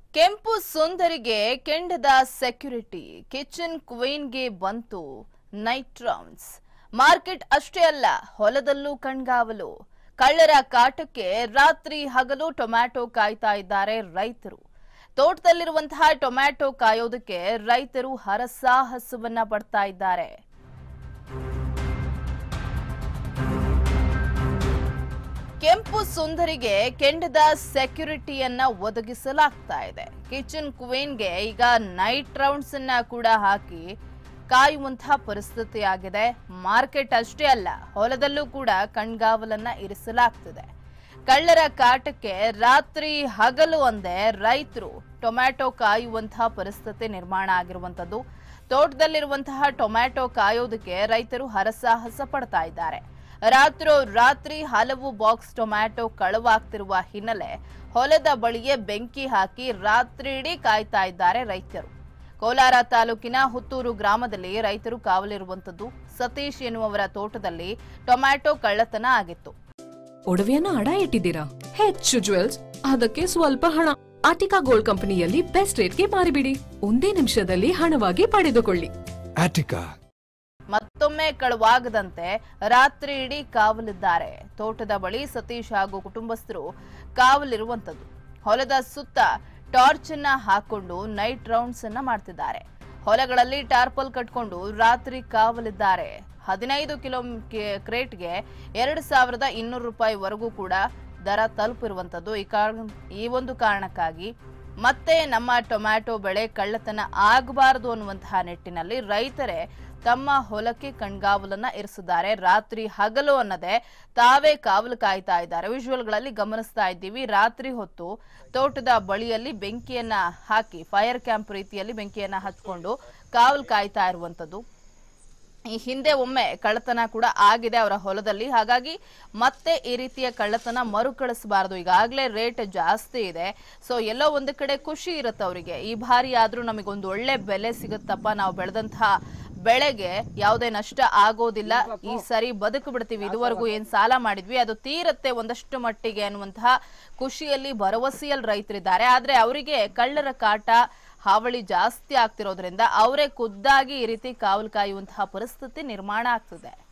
ಕೆಂಪು ಸುಂದರಿಗೆ ಕೆಂಡದ security kitchen ಕ್ವೀನ್ಗೆ ಬಂತು night rounds market ಅಷ್ಟೇ ಅಲ್ಲ ಹೊಲದಲ್ಲೂ ಕಣ್ಗಾವಲು ಕಳ್ಳರ ಕಾಟಕ್ಕೆ ರಾತ್ರಿ ಹಗಲು ಟೊಮ್ಯಾಟೊ ಕಾಯ್ತಾ ಇದ್ದಾರೆ ರೈತರು ತೋಟದಲ್ಲಿರುವಂತಹ ಟೊಮ್ಯಾಟೊ ಕಾಯೋದಕ್ಕೆ ರೈತರು ಹರಸಾಹಸವನ್ನ ಪಡ್ತಾ ಇದ್ದಾರೆ ಕೆಂಪು ಸುಂದರಿಗೆ ಕೆಂಡದ ಸೆಕ್ಯುರಿಟಿಯನ್ನ ಒದಗಿಸಲಾಗ್ತಾ ಇದೆ ಕಿಚನ್ ಕ್ವೀನ್ಗೆ ಈಗ ನೈಟ್ ರೌಂಡ್ಸ್ ಅನ್ನ ಕೂಡ ಹಾಕಿ ಕಾಯುವಂತಹ ಪರಿಸ್ಥಿತಿ ಆಗಿದೆ ಮಾರ್ಕೆಟ್ ಅಷ್ಟೇ ಅಲ್ಲ ಹೊಲದಲ್ಲೂ ಕೂಡ ಕಣ್ಗಾವಲನ್ನ ಇರಿಸಲಾಗ್ತಿದೆ ಕಳ್ಳರ ಕಾಟಕ್ಕೆ ರಾತ್ರಿ ಹಗಲು ಒಂದೇ ರೈತರು ಟೊಮ್ಯಾಟೊ ಕಾಯುವಂತಹ ಪರಿಸ್ಥಿತಿ ನಿರ್ಮಾಣ ಆಗಿರುವಂತದ್ದು ತೋಟದಲ್ಲಿರುವಂತಹ ಟೊಮ್ಯಾಟೊ ಕಾಯೋದಕ್ಕೆ ರೈತರು ಹರಸಾಹಸ ಪಡ್ತಾ ಇದ್ದಾರೆ ರಾತ್ರೋ ರಾತ್ರಿ ಹಲವು ಬಾಕ್ಸ್ ಟೊಮ್ಯಾಟೊ ಕಳವಾಗ್ತಿರುವ ಹಿನ್ನೆಲೆ ಹೊಲದ ಬಳಿಯೇ ಬೆಂಕಿ ಹಾಕಿ ರಾತ್ರಿಯಿಡೀ ಕಾಯ್ತಾ ಇದ್ದಾರೆ ರೈತರು ಕೋಲಾರ ತಾಲೂಕಿನ ಹುತ್ತೂರು ಗ್ರಾಮದಲ್ಲಿ ರೈತರು ಕಾವಲಿರುವಂತದ್ದು ಸತೀಶ್ ಎನ್ನುವವರ ತೋಟದಲ್ಲಿ ಟೊಮ್ಯಾಟೊ ಕಳ್ಳತನ ಆಗಿತ್ತು ಒಡವೆಯನ್ನ ಅಡ ಇಟ್ಟಿದ್ದೀರಾ ಹೆಚ್ಚು ಜುವೆಲ್ಸ್ ಅದಕ್ಕೆ ಸ್ವಲ್ಪ ಹಣ ಆಟಿಕಾ ಗೋಲ್ಡ್ ಕಂಪನಿಯಲ್ಲಿ ಬೆಸ್ಟ್ ರೇಟ್ಗೆ ಮಾರಿಬಿಡಿ ಒಂದೇ ನಿಮಿಷದಲ್ಲಿ ಹಣವಾಗಿ ಪಡೆದುಕೊಳ್ಳಿ Attica. ಮತ್ತೊಮ್ಮೆ ಕಳುವಾಗದಂತೆ ರಾತ್ರಿ ಇಡೀ ಕಾವಲಿದ್ದಾರೆ ತೋಟದ ಬಳಿ ಸತೀಶ್ ಹಾಗೂ ಕುಟುಂಬಸ್ಥರು ಕಾವಲಿರುವಂತದ್ದು ಹೊಲದ ಸುತ್ತ ಟಾರ್ಚ್ ಅನ್ನ ಹಾಕೊಂಡು ನೈಟ್ ರೌಂಡ್ಸ್ ಅನ್ನ ಮಾಡ್ತಿದ್ದಾರೆ ಹೊಲಗಳಲ್ಲಿ ಟಾರ್ಪಲ್ ಕಟ್ಕೊಂಡು ರಾತ್ರಿ ಕಾವಲಿದ್ದಾರೆ ಹದಿನೈದು ಕಿಲೋ ಕ್ರೇಟ್ಗೆ ಎರಡು ಸಾವಿರದ ಇನ್ನೂರು ರೂಪಾಯಿವರೆಗೂ ಕೂಡ ದರ ತಲುಪಿರುವಂತದ್ದು ಈ ಕಾರಣ ಈ ಒಂದು ಕಾರಣಕ್ಕಾಗಿ ಮತ್ತೆ ನಮ್ಮ ಟೊಮ್ಯಾಟೊ ಬೆಳೆ ಕಳ್ಳತನ ಆಗಬಾರದು ಅನ್ನುವಂತಹ ನಿಟ್ಟಿನಲ್ಲಿ ರೈತರೇ ತಮ್ಮ ಹೊಲಕ್ಕೆ ಕಣ್ಗಾವಲನ್ನ ಇರಿಸಿದ್ದಾರೆ ರಾತ್ರಿ ಹಗಲು ಅನ್ನದೆ ತಾವೇ ಕಾವಲು ಕಾಯ್ತಾ ಇದ್ದಾರೆ ವಿಜುವಲ್ಗಳಲ್ಲಿ ಗಮನಿಸ್ತಾ ಇದ್ದೀವಿ ರಾತ್ರಿ ಹೊತ್ತು ತೋಟದ ಬಳಿಯಲ್ಲಿ ಬೆಂಕಿಯನ್ನ ಹಾಕಿ ಫೈರ್ ಕ್ಯಾಂಪ್ ರೀತಿಯಲ್ಲಿ ಬೆಂಕಿಯನ್ನ ಹಚ್ಕೊಂಡು ಕಾವಲು ಕಾಯ್ತಾ ಇರುವಂತದ್ದು ಈ ಹಿಂದೆ ಒಮ್ಮೆ ಕಳ್ಳತನ ಕೂಡ ಆಗಿದೆ ಅವರ ಹೊಲದಲ್ಲಿ ಹಾಗಾಗಿ ಮತ್ತೆ ಈ ರೀತಿಯ ಕಳ್ಳತನ ಮರುಕಳಿಸಬಾರದು ಈಗಾಗಲೇ ರೇಟ್ ಜಾಸ್ತಿ ಇದೆ ಸೊ ಎಲ್ಲೋ ಒಂದು ಕಡೆ ಖುಷಿ ಇರುತ್ತೆ ಅವರಿಗೆ ಈ ಬಾರಿ ಆದ್ರೂ ನಮಗೊಂದು ಒಳ್ಳೆ ಬೆಲೆ ಸಿಗುತ್ತಪ್ಪ ನಾವು ಬೆಳೆದಂತಹ ಬೆಳೆಗೆ ಯಾವುದೇ ನಷ್ಟ ಆಗೋದಿಲ್ಲ ಈ ಸರಿ ಬದುಕು ಬಿಡ್ತೀವಿ ಇದುವರೆಗೂ ಏನ್ ಸಾಲ ಮಾಡಿದ್ವಿ ಅದು ತೀರತ್ತೆ ಒಂದಷ್ಟು ಮಟ್ಟಿಗೆ ಅನ್ನುವಂತಹ ಖುಷಿಯಲ್ಲಿ ಭರವಸೆಯಲ್ಲಿ ರೈತರಿದ್ದಾರೆ ಆದ್ರೆ ಅವರಿಗೆ ಕಳ್ಳರ ಕಾಟ ಹಾವಳಿ ಜಾಸ್ತಿ ಆಗ್ತಿರೋದ್ರಿಂದ ಅವರೇ ಖುದ್ದಾಗಿ ಈ ರೀತಿ ಕಾವಲು ಕಾಯುವಂತಹ ಪರಿಸ್ಥಿತಿ ನಿರ್ಮಾಣ ಆಗ್ತಿದೆ